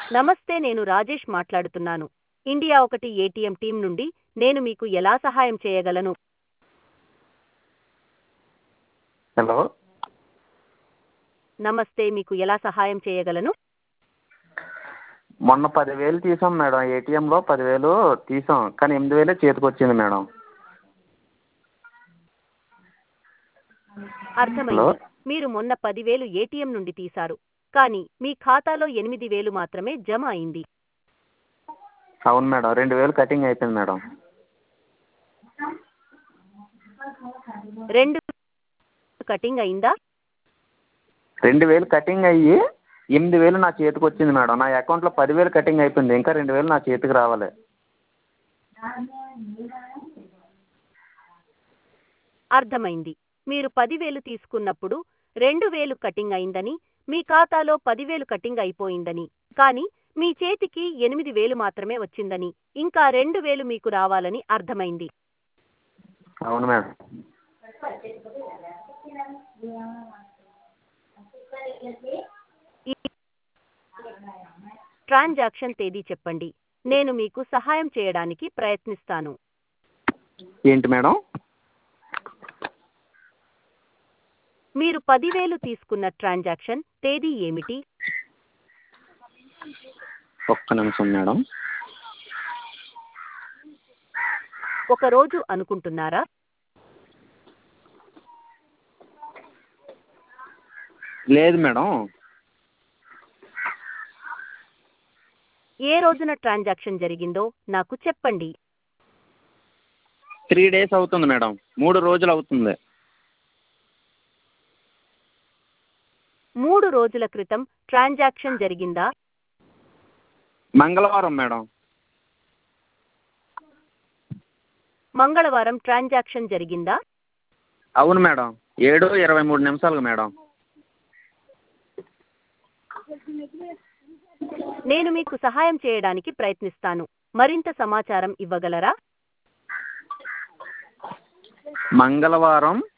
నమస్తే నేను రాజేష్ మాట్లాడుతున్నాను ఇండియా ఒకటి ఏటీఎం టీం నుండి నేను మీకు ఎలా సహాయం చేయగలను హలో నమస్తే మీకు ఎలా సహాయం చేయగలను మొన్న పదివేలు తీసాం మేడం ఏటీఎంలో పదివేలు తీసాం కానీ ఎనిమిది వేలే చేతికి వచ్చింది మేడం అర్థమైంది మీరు మొన్న పదివేలు ఏటీఎం నుండి తీశారు కానీ మీ ఖాతాలో ఎనిమిది వేలు మాత్రమే జమ అయింది అవును మేడం రెండు వేలు కటింగ్ అయిపోయింది మేడం రెండు కటింగ్ అయిందా రెండు వేలు కటింగ్ అయ్యి ఎనిమిది వేలు నా చేతికి వచ్చింది మేడం నా అకౌంట్లో పదివేలు కటింగ్ అయిపోయింది ఇంకా రెండు వేలు నా చేతికి రావాలి అర్థమైంది మీరు పదివేలు తీసుకున్నప్పుడు రెండు వేలు కటింగ్ అయిందని మీ ఖాతాలో పదివేలు కటింగ్ అయిపోయిందని కానీ మీ చేతికి ఎనిమిది వేలు మాత్రమే వచ్చిందని ఇంకా రెండు వేలు మీకు రావాలని అర్థమైంది అవును మేడం ఈ ట్రాన్సాక్షన్ తేదీ చెప్పండి నేను మీకు సహాయం చేయడానికి ప్రయత్నిస్తాను ఏంటి మేడం మీరు పదివేలు తీసుకున్న ట్రాన్సాక్షన్ తేదీ ఏమిటి ఒక్క నిమిషం మేడం ఒక రోజు అనుకుంటున్నారా లేదు మేడం ఏ రోజున ట్రాన్సాక్షన్ జరిగిందో నాకు చెప్పండి త్రీ డేస్ అవుతుంది మేడం మూడు రోజులు అవుతుంది మూడు రోజుల క్రితం ట్రాన్సాక్షన్ జరిగిందా మంగళవారం మేడం మంగళవారం ట్రాన్సాక్షన్ జరిగిందా అవును మేడం ఏడు ఇరవై మూడు నిమిషాలకు మేడం నేను మీకు సహాయం చేయడానికి ప్రయత్నిస్తాను మరింత సమాచారం ఇవ్వగలరా మంగళవారం